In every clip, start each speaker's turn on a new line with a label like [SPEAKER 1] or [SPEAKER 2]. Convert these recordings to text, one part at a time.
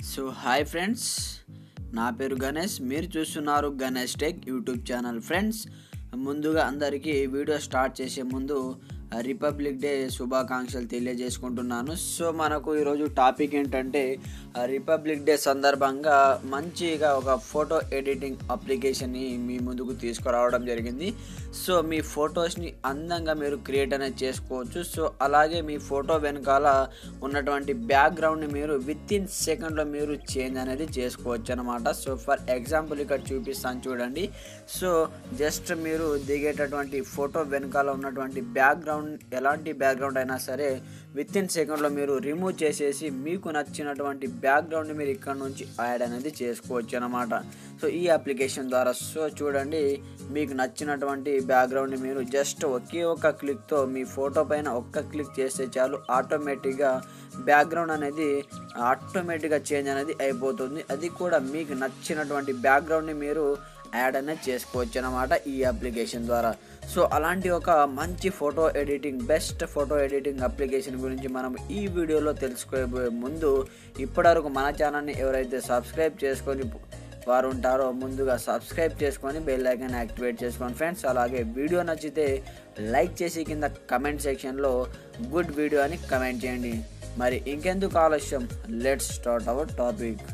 [SPEAKER 1] so hi friends నా పేరు గణేష్ మీరు చూస్తున్నారు Ganesh tech YouTube channel friends ముందుగా అందరికీ వీడియో స్టార్ట్ చేసే ముందు రిపబ్లిక్ డే శుభాకాంక్షలు తెలియజేసుకుంటున్నాను సో మనకు ఈరోజు టాపిక్ ఏంటంటే రిపబ్లిక్ డే సందర్భంగా మంచిగా ఒక ఫోటో ఎడిటింగ్ అప్లికేషన్ని మీ ముందుకు తీసుకురావడం జరిగింది సో మీ ఫొటోస్ని అందంగా మీరు క్రియేట్ అనేది చేసుకోవచ్చు సో అలాగే మీ ఫోటో వెనకాల ఉన్నటువంటి బ్యాక్గ్రౌండ్ని మీరు విత్ ఇన్ సెకండ్లో మీరు చేంజ్ అనేది చేసుకోవచ్చు అనమాట సో ఫర్ ఎగ్జాంపుల్ ఇక్కడ చూపిస్తాను చూడండి సో జస్ట్ మీరు దిగేటటువంటి ఫోటో వెనకాల ఉన్నటువంటి బ్యాక్గ్రౌండ్ ఎలాంటి బ్యాక్గ్రౌండ్ అయినా సరే విత్ ఇన్ సెకండ్లో మీరు రిమూవ్ చేసేసి మీకు నచ్చినటువంటి బ్యాక్గ్రౌండ్ని మీరు ఇక్కడ నుంచి యాడ్ అనేది చేసుకోవచ్చు అనమాట సో ఈ అప్లికేషన్ ద్వారా సో చూడండి మీకు నచ్చినటువంటి బ్యాక్గ్రౌండ్ని మీరు జస్ట్ ఒకే ఒక క్లిక్తో మీ ఫోటో పైన ఒక్క క్లిక్ చేస్తే చాలు ఆటోమేటిక్గా బ్యాక్గ్రౌండ్ అనేది ఆటోమేటిక్గా చేంజ్ అనేది అయిపోతుంది అది కూడా మీకు నచ్చినటువంటి బ్యాక్గ్రౌండ్ని మీరు యాడ్ అనేది చేసుకోవచ్చు అనమాట ఈ అప్లికేషన్ ద్వారా సో అలాంటి ఒక మంచి photo editing best photo editing application గురించి మనం ఈ వీడియోలో తెలుసుకోబోయే ముందు ఇప్పటివరకు మన ఛానల్ని ఎవరైతే సబ్స్క్రైబ్ చేసుకొని వారు ఉంటారో ముందుగా సబ్స్క్రైబ్ చేసుకొని బెల్ ఐకాన్ యాక్టివేట్ చేసుకోండి ఫ్రెండ్స్ అలాగే వీడియో నచ్చితే లైక్ చేసి కింద కమెంట్ సెక్షన్లో గుడ్ వీడియో అని కమెంట్ చేయండి మరి ఇంకెందుకు ఆలస్యం let's start our topic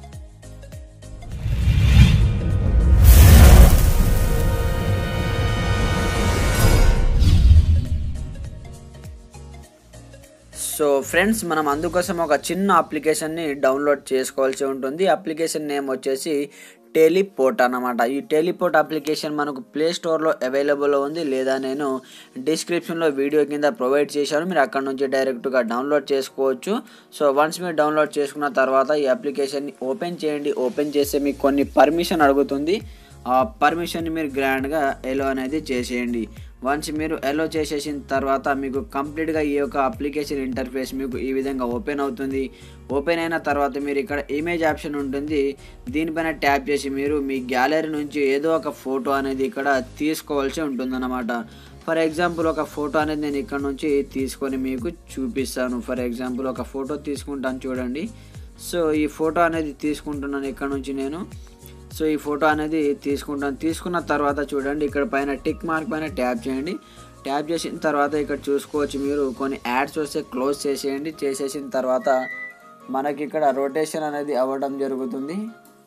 [SPEAKER 1] so friends మనం అందుకోసం ఒక చిన్న అప్లికేషన్ని డౌన్లోడ్ చేసుకోవాల్సి ఉంటుంది అప్లికేషన్ నేమ్ వచ్చేసి టెలిపోర్ట్ అన్నమాట ఈ టెలిపోర్ట్ అప్లికేషన్ మనకు ప్లే స్టోర్లో అవైలబుల్ ఉంది లేదా నేను డిస్క్రిప్షన్లో వీడియో కింద ప్రొవైడ్ చేశాను మీరు అక్కడ నుంచి డైరెక్ట్గా డౌన్లోడ్ చేసుకోవచ్చు సో వన్స్ మీరు డౌన్లోడ్ చేసుకున్న తర్వాత ఈ అప్లికేషన్ని ఓపెన్ చేయండి ఓపెన్ చేస్తే మీకు కొన్ని పర్మిషన్ అడుగుతుంది ఆ పర్మిషన్ని మీరు గ్రాండ్గా ఎలో అనేది చేసేయండి వన్స్ మీరు ఎలో చేసేసిన తర్వాత మీకు కంప్లీట్గా ఈ యొక్క అప్లికేషన్ ఇంటర్ఫేస్ మీకు ఈ విధంగా ఓపెన్ అవుతుంది ఓపెన్ అయిన తర్వాత మీరు ఇక్కడ ఇమేజ్ ఆప్షన్ ఉంటుంది దీనిపైన ట్యాప్ చేసి మీరు మీ గ్యాలరీ నుంచి ఏదో ఒక ఫోటో అనేది ఇక్కడ తీసుకోవాల్సి ఉంటుందన్నమాట ఫర్ ఎగ్జాంపుల్ ఒక ఫోటో అనేది నేను ఇక్కడ నుంచి తీసుకొని మీకు చూపిస్తాను ఫర్ ఎగ్జాంపుల్ ఒక ఫోటో తీసుకుంటాను చూడండి సో ఈ ఫోటో అనేది తీసుకుంటున్నాను ఇక్కడ నుంచి నేను సో ఈ ఫోటో అనేది తీసుకుంటాను తీసుకున్న తర్వాత చూడండి ఇక్కడ పైన టిక్ మార్క్ పైన ట్యాప్ చేయండి ట్యాప్ చేసిన తర్వాత ఇక్కడ చూసుకోవచ్చు మీరు కొన్ని యాడ్స్ వస్తే క్లోజ్ చేసేయండి చేసేసిన తర్వాత మనకి ఇక్కడ రొటేషన్ అనేది అవ్వడం జరుగుతుంది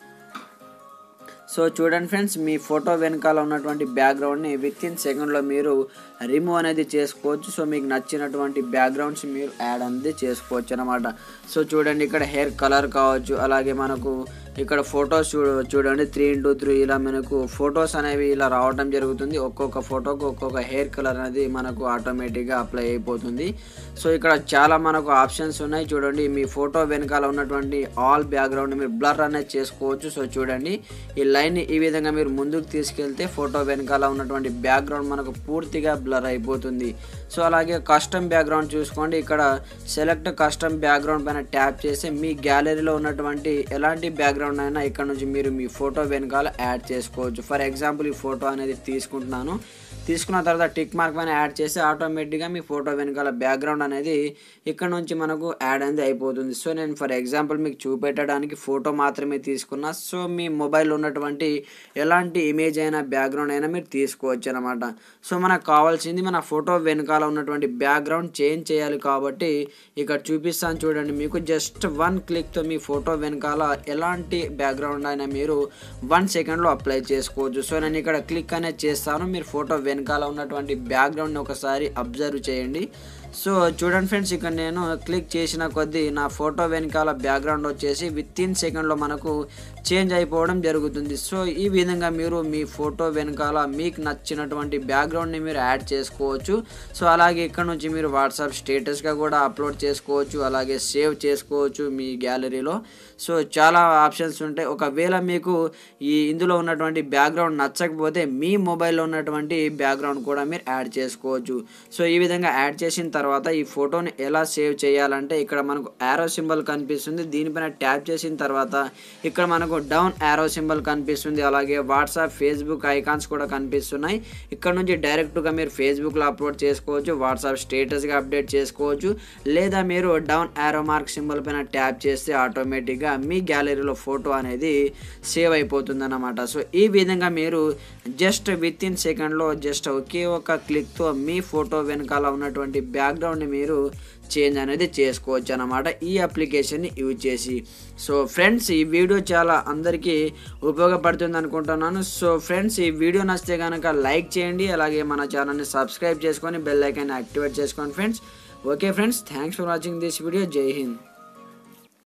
[SPEAKER 1] సో చూడండి ఫ్రెండ్స్ మీ ఫోటో వెనకాల ఉన్నటువంటి బ్యాక్గ్రౌండ్ని విత్ ఇన్ సెకండ్లో మీరు రిమూవ్ అనేది చేసుకోవచ్చు సో మీకు నచ్చినటువంటి బ్యాక్గ్రౌండ్స్ మీరు యాడ్ అనేది చేసుకోవచ్చు అనమాట సో చూడండి ఇక్కడ హెయిర్ కలర్ కావచ్చు అలాగే మనకు ఇక్కడ ఫొటోస్ చూ చూడండి త్రీ ఇంటూ త్రీ ఇలా మనకు ఫొటోస్ అనేవి ఇలా రావడం జరుగుతుంది ఒక్కొక్క ఫోటోకు ఒక్కొక్క హెయిర్ కలర్ అనేది మనకు ఆటోమేటిక్గా అప్లై అయిపోతుంది సో ఇక్కడ చాలా మనకు ఆప్షన్స్ ఉన్నాయి చూడండి మీ ఫోటో వెనకాల ఉన్నటువంటి ఆల్ బ్యాక్గ్రౌండ్ మీరు బ్లర్ అనేది చేసుకోవచ్చు సో చూడండి ఈ లైన్ ఈ విధంగా మీరు ముందుకు తీసుకెళ్తే ఫోటో వెనకాల ఉన్నటువంటి బ్యాక్గ్రౌండ్ మనకు పూర్తిగా బ్లర్ అయిపోతుంది సో అలాగే కస్టమ్ బ్యాక్గ్రౌండ్ చూసుకోండి ఇక్కడ సెలెక్ట్ కస్టమ్ బ్యాక్గ్రౌండ్ పైన ట్యాప్ చేసి మీ గ్యాలరీలో ఉన్నటువంటి ఎలాంటి బ్యాక్గ్రౌండ్ అయినా ఇక్కడ నుంచి మీరు మీ ఫోటో వెనకాల యాడ్ చేసుకోవచ్చు ఫర్ ఎగ్జాంపుల్ ఈ ఫోటో అనేది తీసుకుంటున్నాను తీసుకున్న తర్వాత టిక్ మార్క్ పైన యాడ్ చేసి ఆటోమేటిక్గా మీ ఫోటో వెనకాల బ్యాక్గ్రౌండ్ అనేది ఇక్కడ నుంచి మనకు యాడ్ అనేది అయిపోతుంది సో నేను ఫర్ ఎగ్జాంపుల్ మీకు చూపెట్టడానికి ఫోటో మాత్రమే తీసుకున్నా సో మీ మొబైల్ ఉన్నటువంటి ఎలాంటి ఇమేజ్ అయినా బ్యాక్గ్రౌండ్ అయినా మీరు తీసుకోవచ్చు అనమాట సో మనకు కావాల్సింది మన ఫోటో వెనకాల ఉన్నటువంటి బ్యాక్గ్రౌండ్ చేంజ్ చేయాలి కాబట్టి ఇక్కడ చూపిస్తాను చూడండి మీకు జస్ట్ వన్ క్లిక్తో మీ ఫోటో వెనకాల ఎలాంటి బ్యాక్గ్రౌండ్ అయినా మీరు వన్ సెకండ్లో అప్లై చేసుకోవచ్చు సో నేను ఇక్కడ క్లిక్ అనేది చేస్తాను మీరు ఫోటో వెనకాల ఉన్నటువంటి బ్యాక్గ్రౌండ్ని ఒకసారి అబ్జర్వ్ చేయండి సో చూడండి ఫ్రెండ్స్ ఇక్కడ నేను క్లిక్ చేసిన కొద్దీ నా ఫోటో వెనకాల బ్యాక్గ్రౌండ్ వచ్చేసి విత్ ఇన్ సెకండ్లో మనకు చేంజ్ అయిపోవడం జరుగుతుంది సో ఈ విధంగా మీరు మీ ఫోటో వెనకాల మీకు నచ్చినటువంటి బ్యాక్గ్రౌండ్ని మీరు యాడ్ చేసుకోవచ్చు సో అలాగే ఇక్కడ నుంచి మీరు వాట్సాప్ స్టేటస్గా కూడా అప్లోడ్ చేసుకోవచ్చు అలాగే సేవ్ చేసుకోవచ్చు మీ గ్యాలరీలో సో చాలా ఆప్షన్స్ ఉంటాయి ఒకవేళ మీకు ఈ ఇందులో ఉన్నటువంటి బ్యాక్గ్రౌండ్ నచ్చకపోతే మీ మొబైల్లో ఉన్నటువంటి బ్యాక్గ్రౌండ్ కూడా మీరు యాడ్ చేసుకోవచ్చు సో ఈ విధంగా యాడ్ చేసిన తర్వాత ఈ ఫోటోని ఎలా సేవ్ చేయాలంటే ఇక్కడ మనకు యారో సింబల్ కనిపిస్తుంది దీనిపైన ట్యాప్ చేసిన తర్వాత ఇక్కడ మనకు డౌన్ యారో సింబల్ కనిపిస్తుంది అలాగే వాట్సాప్ ఫేస్బుక్ ఐకాన్స్ కూడా కనిపిస్తున్నాయి ఇక్కడ నుంచి డైరెక్ట్గా మీరు ఫేస్బుక్లో అప్లోడ్ చేసుకోవచ్చు వాట్సాప్ స్టేటస్గా అప్డేట్ చేసుకోవచ్చు లేదా మీరు డౌన్ యారో మార్క్ సింబల్ పైన ట్యాప్ చేస్తే ఆటోమేటిక్గా మీ గ్యాలరీలో ఫోటో అనేది సేవ్ అయిపోతుంది అన్నమాట సో ఈ విధంగా మీరు జస్ట్ విత్ ఇన్ సెకండ్లో జస్ట్ ఒకే ఒక క్లిక్తో మీ ఫోటో వెనకాల ఉన్నటువంటి బ్యాక్గ్రౌండ్ని మీరు చేంజ్ అనేది చేసుకోవచ్చు అనమాట ఈ అప్లికేషన్ని యూజ్ చేసి సో ఫ్రెండ్స్ ఈ వీడియో చాలా అందరికీ ఉపయోగపడుతుంది అనుకుంటున్నాను సో ఫ్రెండ్స్ ఈ వీడియో నచ్చితే కనుక లైక్ చేయండి అలాగే మన ఛానల్ని సబ్స్క్రైబ్ చేసుకొని బెల్ ఐకాన్ యాక్టివేట్ చేసుకోండి friends okay friends thanks for watching this video Jai Hind